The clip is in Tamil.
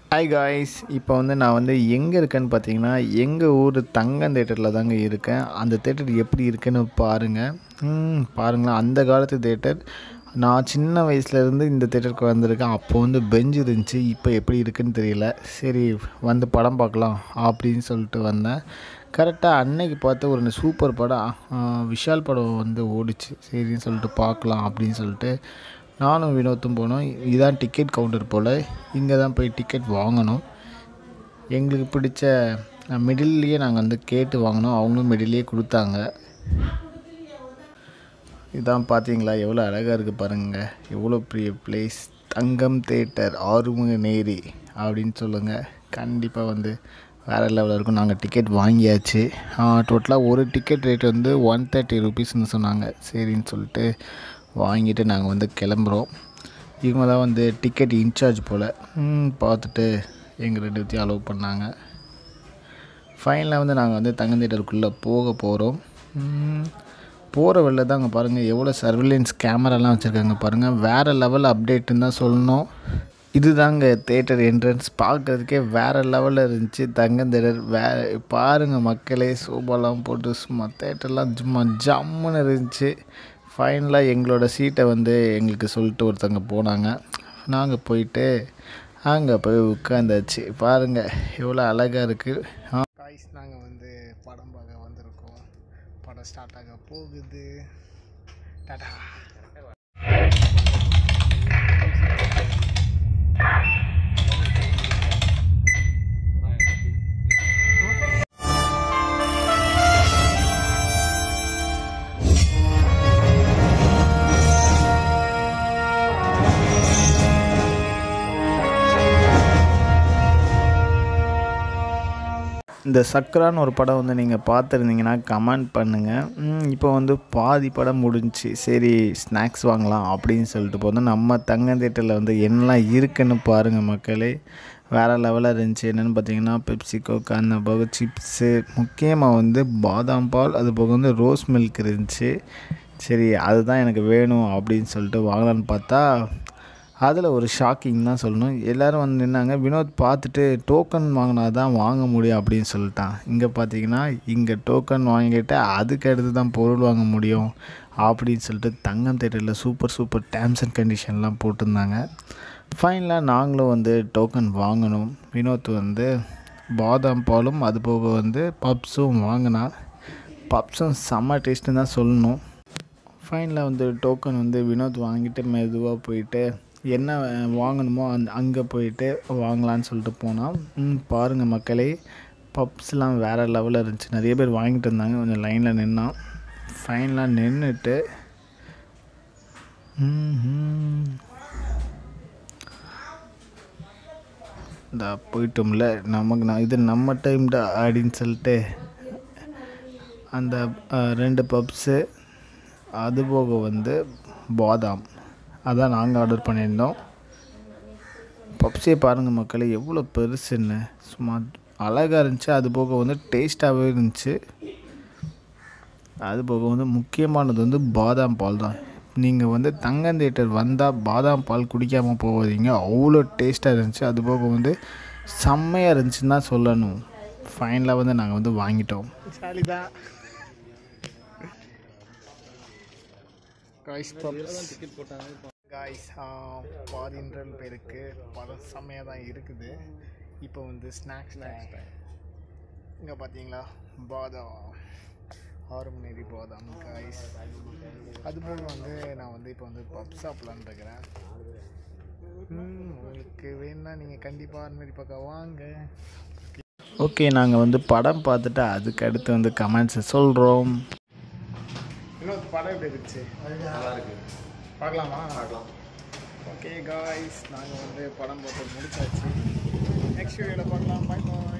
ஹாய் காய்ஸ் இப்போ வந்து நான் வந்து எங்கே இருக்கேன்னு பார்த்தீங்கன்னா எங்கள் ஊர் தங்கம் தேட்டரில் தாங்க இருக்கேன் அந்த தேட்டர் எப்படி இருக்குன்னு பாருங்கள் ம், பாருங்களேன் அந்த காலத்து தேட்டர் நான் சின்ன வயசுலேருந்து இந்த தேட்டருக்கு வந்திருக்கேன் அப்போ வந்து பெஞ்ச் இருந்துச்சு இப்போ எப்படி இருக்குன்னு தெரியல சரி வந்து படம் பார்க்கலாம் அப்படின்னு சொல்லிட்டு வந்தேன் கரெக்டாக அன்னைக்கு பார்த்து ஒரு சூப்பர் படம் ஆ, விஷால் படம் வந்து ஓடிச்சு சரின்னு சொல்லிட்டு பார்க்கலாம் அப்படின்னு சொல்லிட்டு நானும் வினோத்தும் போனோம் இதான் டிக்கெட் கவுண்டர் போல் இங்கே தான் போய் டிக்கெட் வாங்கணும் எங்களுக்கு பிடிச்ச மிடில்லையே நாங்கள் வந்து கேட்டு வாங்கினோம் அவங்களும் மிடில்லையே கொடுத்தாங்க இதான் பார்த்தீங்களா எவ்வளோ அழகாக இருக்குது பாருங்கள் எவ்வளோ பெரிய பிளேஸ் தங்கம் தேட்டர் ஆறுமுக நேரி அப்படின்னு சொல்லுங்கள் கண்டிப்பாக வந்து வேறு லெவலில் இருக்கும் நாங்கள் டிக்கெட் வாங்கியாச்சு டோட்டலாக ஒரு டிக்கெட் ரேட் வந்து ஒன் தேர்ட்டி ருபீஸ்னு சொன்னாங்க சரின்னு சொல்லிட்டு வாங்கிட்டு நாங்கள் வந்து கிளம்புறோம் இவங்க தான் வந்து டிக்கெட் இன்சார்ஜ் போல் ம், பார்த்துட்டு எங்கள் ரெண்டு பேர்த்தையும் அலோவ் பண்ணாங்க ஃபைனலாக வந்து நாங்கள் வந்து தங்கம் தேட்டருக்குள்ளே போக போகிறோம் போகிற வெளில தான் அங்கே பாருங்கள் எவ்வளோ சர்வேலன்ஸ் கேமராலாம் வச்சுருக்காங்க பாருங்கள் வேறு லெவல் அப்டேட்டுன்னு தான் சொல்லணும் இதுதாங்க தேட்டர் என்ட்ரன்ஸ் பார்க்குறதுக்கே வேறு லெவலில் இருந்துச்சு தங்கம் தேட்டர் வே பாருங்கள் மக்களே சோபாலாம் போட்டு சும்மா தேட்டர்லாம் சும்மா ஜம்முன்னு இருந்துச்சு ஃபைனலாக எங்களோட சீட்டை வந்து எங்களுக்கு சொல்லிட்டு ஒருத்தவங்க போனாங்க நாங்கள் போயிட்டு அங்கே போய் உட்காந்தாச்சு பாருங்கள் எவ்வளோ அழகாக இருக்குது காய்ஸ் நாங்கள் வந்து படம் பார்க்க வந்திருக்கோம் படம் ஸ்டார்ட் ஆக போகுது டாடா இந்த சக்ரான்னு ஒரு படம் வந்து நீங்கள் பார்த்துருந்தீங்கன்னா கமெண்ட் பண்ணுங்கள் இப்போ வந்து பாதி படம் முடிஞ்சுச்சு சரி ஸ்நாக்ஸ் வாங்கலாம் அப்படின்னு சொல்லிட்டு போதும் நம்ம தங்கம் தேட்டரில் வந்து என்னெல்லாம் இருக்குன்னு பாருங்கள் மக்களே வேறு லெவலில் இருந்துச்சு என்னென்னு பார்த்தீங்கன்னா பெப்சி கோக் அந்த போக சிப்ஸு முக்கியமாக வந்து பாதாம் பால் அது போக வந்து ரோஸ் மில்க் இருந்துச்சு சரி அதுதான் எனக்கு வேணும் அப்படின்னு சொல்லிட்டு வாங்கலான்னு பார்த்தா அதில் ஒரு ஷாக்கிங் தான் சொல்லணும் எல்லோரும் வந்து நின்னாங்க வினோத் பார்த்துட்டு டோக்கன் வாங்கினா தான் வாங்க முடியும் அப்படின்னு சொல்லிட்டான் இங்கே பார்த்தீங்கன்னா இங்கே டோக்கன் வாங்கிட்டு அதுக்கு அடுத்து தான் பொருள் வாங்க முடியும் அப்படின்னு சொல்லிட்டு தங்கம் தேட்டரில் சூப்பர் சூப்பர் டேர்ம்ஸ் அண்ட் கண்டிஷன்லாம் போட்டிருந்தாங்க ஃபைனலாக நாங்களும் வந்து டோக்கன் வாங்கினோம் வினோத் வந்து பாதாம் பாலும் அது போக வந்து பப்ஸும் வாங்கினா பப்ஸும் செம்ம டேஸ்ட்டுன்னு தான் சொல்லணும் ஃபைனலாக வந்து டோக்கன் வந்து வினோத் வாங்கிட்டு மெதுவாக போயிட்டு என்ன வாங்கணுமோ அந் அங்கே போயிட்டு வாங்கலான்னு சொல்லிட்டு போனால் ம், பாருங்கள் மக்களே பப்ஸ்லாம் வேறு லெவலில் இருந்துச்சு நிறைய பேர் வாங்கிட்டு இருந்தாங்க கொஞ்சம் லைனில் நின்னான் ஃபைனலாக நின்றுட்டு இந்த போயிட்டோம்ல நமக்கு நான் இது நம்ம டைம்டா அப்படின்னு சொல்லிட்டு அந்த அஹ், ரெண்டு பப்ஸு அது போக வந்து பாதாம் அதான் நாங்கள் ஆர்டர் பண்ணியிருந்தோம் பப்ஸே பாருங்கள் மக்களே எவ்வளோ பெருசுன்னு சும்மா அழகாக இருந்துச்சு அது போக வந்து டேஸ்ட்டாகவே இருந்துச்சு அது போக வந்து முக்கியமானது வந்து பாதாம் பால் தான் நீங்கள் வந்து தங்கம் தேட்டர் வந்தால் பாதாம் பால் குடிக்காமல் போகாதீங்க அவ்வளோ டேஸ்ட்டாக இருந்துச்சு அது போக வந்து செம்மையாக இருந்துச்சுன்னு தான் சொல்லணும் ஃபைனலாக வந்து நாங்கள் வந்து வாங்கிட்டோம் சாலிதான் காய்ஸ் காய்ஸ் பாதின்றல் பேருக்கு பல செம்மையாக தான் இருக்குது இப்போ வந்து ஸ்நாக்ஸ் டைம் இங்கே பார்த்தீங்களா பாதாம் ஆறு மணி நேரி பாதாம் காய்ஸ் அது போக வந்து நான் வந்து இப்போ வந்து பப் சாப்பிட்லான்னு இருக்கிறேன் ம், உங்களுக்கு வேணும்னா நீங்கள் கண்டிப்பாக அது மாதிரி பக்கம் வாங்க ஓகே நாங்கள் வந்து படம் பார்த்துட்டு அதுக்கு அடுத்து வந்து கமெண்ட்ஸை சொல்கிறோம் இன்னொரு படம் எப்படி இருந்துச்சு நல்லா இருக்கு பார்க்கலாமா பார்க்கலாம் ஓகே காய்ஸ் நாங்கள் வந்து படம் பார்த்து முடிச்சாச்சு நெக்ஸ்ட் வீடியோவில் பார்க்கலாம் பாய் பாய்